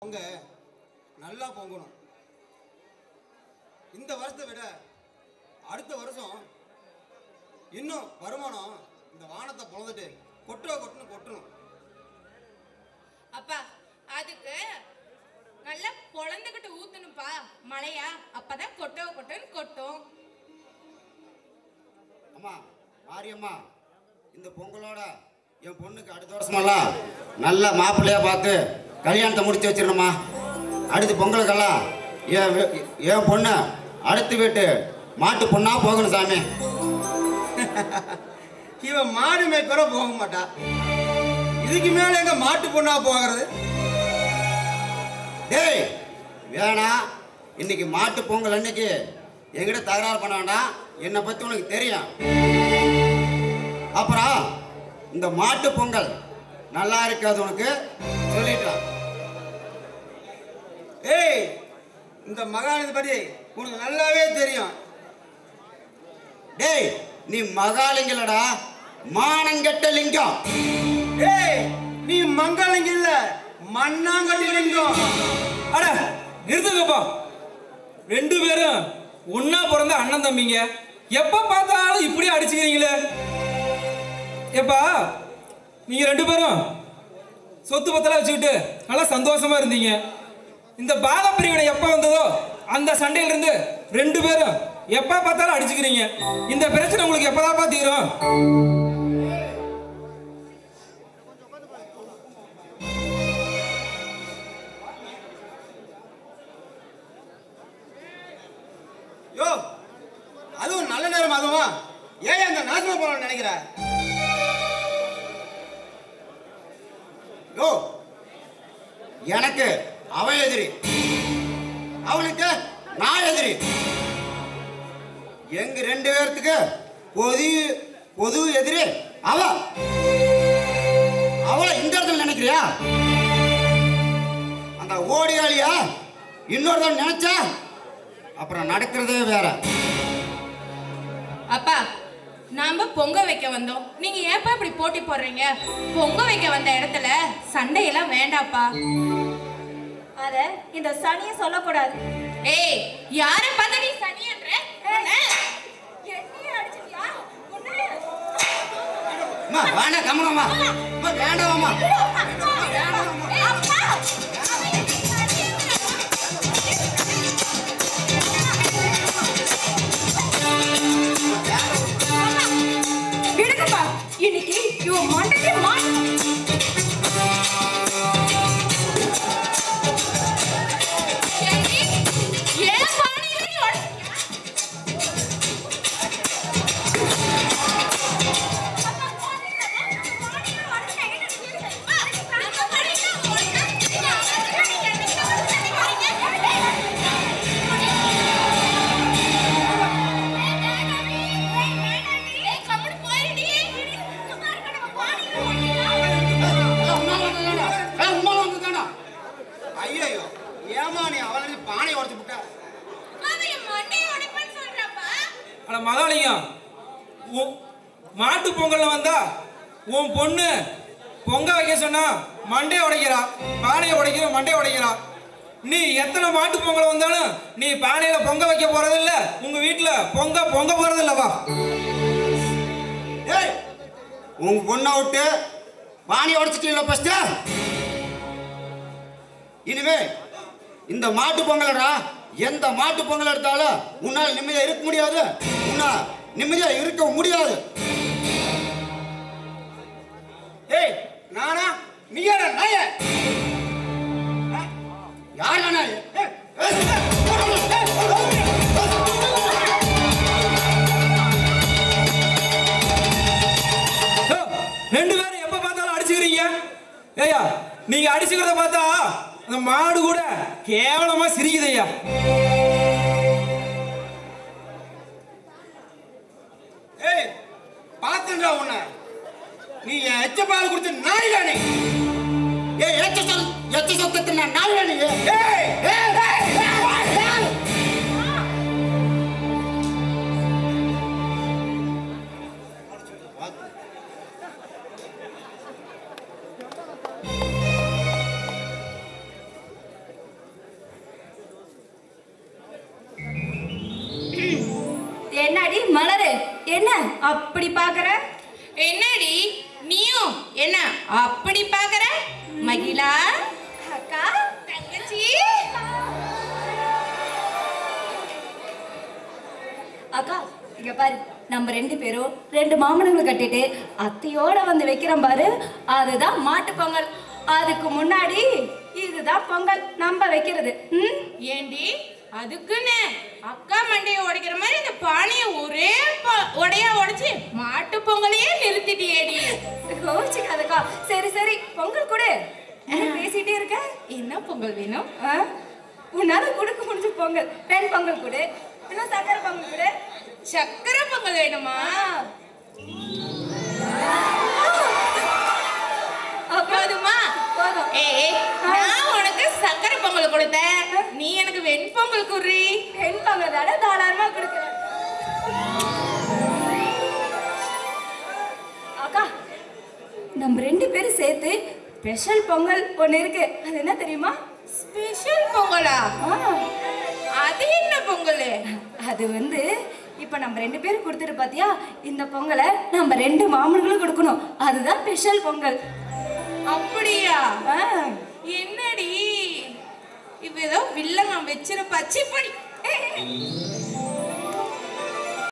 பொங்க நல்லா பொங்கணும் இந்த வருஷத்தை விட அடுத்த வருஷம் இன்னும் வருமானம் இந்த வானத்தை பொழந்துட்டு கொட்டுற கொட்டுன்னு கொட்டணும் அப்பா அதுக்கு நல்லா பொழந்துகிட்டு ஊத்தணும்ப்பா மழையா அப்பதான் கொட்டோ கொட்டோன்னு கொட்டும் அம்மா மாரியம்மா இந்த பொங்கலோட என் பொண்ணுக்கு அடுத்த வருஷமெல்லாம் நல்ல மாப்பிள்ளையா பார்த்து கல்யாணத்தை முடிச்சு வச்சிடணுமா அடுத்த பொங்கலுக்கெல்லாம் என் வீ- என் பொண்ணு அடுத்த வீட்டு மாட்டு பொண்ணா போகணும் சாமி இவன் மாடு மேய்க்கூட போக மாட்டா இதுக்கு மேல எங்க மாட்டு பொண்ணா போகிறது டேய் வேணாம் இன்னைக்கு மாட்டு பொங்கல் அன்னைக்கு என்கிட்ட தகராறு பண்ண வேண்டாம் என்னை பத்தி உனக்கு தெரியும் அப்புறம் இந்த மாட்டு பொங்கல் நல்லா இருக்காது உனக்கு சொல்லிட்டான் ஏய் இந்த மகானது படி உனக்கு நல்லாவே தெரியும் டேய் நீ மகாலிங்கலடா மானங்கெட்ட லிங்கம் ஏய் நீ மங்களங்க இல்ல மண்ணாங்கட்டி லிங்கம் அட நிறுத்துங்கப்பா ரெண்டு பேரும் ஒண்ணா பிறந்த அண்ணன் தம்பிங்க எப்ப பார்த்தாலும் இப்படியே அடிச்சுக்கிறீங்களே ஏப்பா நீங்க ரெண்டு பேரும் சொத்து பத்தெல்லாம் வச்சுக்கிட்டு நல்லா சந்தோஷமா இருந்தீங்க இந்த பாக பிரிவினை எப்ப வந்ததோ அந்த சண்டையில இருந்து ரெண்டு பேரும் எப்ப பார்த்தாலும் அடிச்சுக்கிறீங்க இந்த பிரச்சனை உங்களுக்கு எப்பதாப்பா தீரும் யோ அதுவும் நல்ல நேரம் அதுவா ஏன் அந்த நாசமா போறோம்னு நினைக்கிற யோ எனக்கு அவன் எதிரி அவனுக்கு நான் எதிரி எங்க ரெண்டு பேர்த்துக்கு பொது பொது எதிரி அவ அவளை இந்த இடத்துல நினைக்கிறியா அந்த ஓடியாளியா இன்னொருத்தன் நினைச்சா அப்புறம் நடக்கிறதே வேற அப்பா நாம பொங்க வைக்க வந்தோம் நீங்க ஏப்பா இப்படி போட்டி போடுறீங்க பொங்க வைக்க வந்த இடத்துல சண்டையெல்லாம் வேண்டாப்பா அத இந்த சனிய சொல்லக்கூடாது ஏய் யார பார்த்து நீ சனியன்ற உன்னை? என்னைய அடிச்சிட்டியா உன்னை? அம்மா வேண்டாம் கம்மனம்மா அம்மா வேண்டாம்மா ஏய், அப்பா! விடுங்கப்பா இன்னைக்கு இவன் மண்டைக்கு மாட்டு ஏண்டி? ஏன் பானையில நீ உடைச்சிட்டியா? ஐயோ ஏமா நீ அவளை பானையை உடச்சு விட்ட அட மகாலிங்கம் உன் மாட்டு பொங்கல்ல வந்தா உன் பொண்ணு பொங்க வைக்க சொன்னா மண்டையை உடைக்கிறா பானையை உடைக்கிற மண்டையை உடைக்கிறா நீ எத்தனை மாட்டு பொங்கல் வந்தாலும் நீ பானையில பொங்க வைக்க போறதில்ல உங்க வீட்டுல பொங்க பொங்க போறதில்லவா ஏய் உங்க பொண்ணை விட்டு பாணியை உடச்சிட்டீங்களா ஃபர்ஸ்ட் இனிமே இந்த மாட்டு பொங்கலடா எந்த மாட்டு பொங்கல் எடுத்தாலும் உன்னால் நிம்மதியா இருக்க முடியாது உன்னால் நிம்மதியா இருக்க முடியாது ஏய் நானா நீ யாரா நாய யார் வேணா யோ, ரெண்டு பேரும் எப்ப பார்த்தாலும் அடிச்சுக்கிறீங்க ஏய்யா நீங்க அடிச்சுக்கிறத பார்த்தா அந்த மாடு கூட கேவலமா சிரிக்குது ஐயா ஏய் பாத்துடா உன்னை நீ என் எச்ச பால் குடிச்ச நாய் நீ ஏ எச்ச சொல் எச்ச சத்தத்தை நான் நாய் வேணும் ஏய் ஏய் ஏய், ஏய் என்னடி மலரு என்ன அப்படி பாக்குற என்னடி நீயும் என்ன அப்படி பாக்குற மகிழா அக்கா தங்கச்சி அக்கா இங்க பாரு நம்ம ரெண்டு பேரும் ரெண்டு மாமனங்களை கட்டிட்டு அத்தையோட வந்து வைக்கிறோம் பாரு அதுதான் மாட்டு பொங்கல் அதுக்கு முன்னாடி இதுதான் பொங்கல் நம்ம வைக்கிறது ம் ஏண்டி அதுக்குன்னு அக்கா மண்டைய உடைக்கிற மாதிரி இந்த பானையை ஒரே ப- உடையா உடைச்சு மாட்டு பொங்கலையே நிறுத்திட்டியேடி கோச்சிக்காதக்கா சரி சரி பொங்கல் கொடு என்ன பேசிட்டே இருக்க என்ன பொங்கல் வேணும் ஆ? உன்னால கொடுக்க முடிஞ்ச பொங்கல் பெண் பொங்கல் கொடு இல்ல சக்கரை பொங்கல் கொடு சக்கரை பொங்கல் வேணுமா போதுமா போதும் ஏய் நான் உனக்கு சக்கரை பொங்கல் கொடுத்தேன் நீ எனக்கு வெண்பொங்கல் குறி பெண் பொங்கல் தானே தாராளமா கொடுக்குறேன் அக்கா நம்ம ரெண்டு பேரும் சேர்த்து ஸ்பெஷல் பொங்கல் ஒன்று இருக்கு அது என்ன தெரியுமா ஸ்பெஷல் பொங்கலா ஆ, அது என்ன பொங்கல் அது வந்து இப்போ நம்ம ரெண்டு பேரும் கொடுத்துட்டு பாத்தியா இந்த பொங்கலை நம்ம ரெண்டு மாமன்களும் கொடுக்கணும் அதுதான் ஸ்பெஷல் பொங்கல் அப்படியா ஆ, என்னடி இப்ப ஏதோ வில்லங்க வச்சிருப்பா சிப்படி ஏய், ஏய்,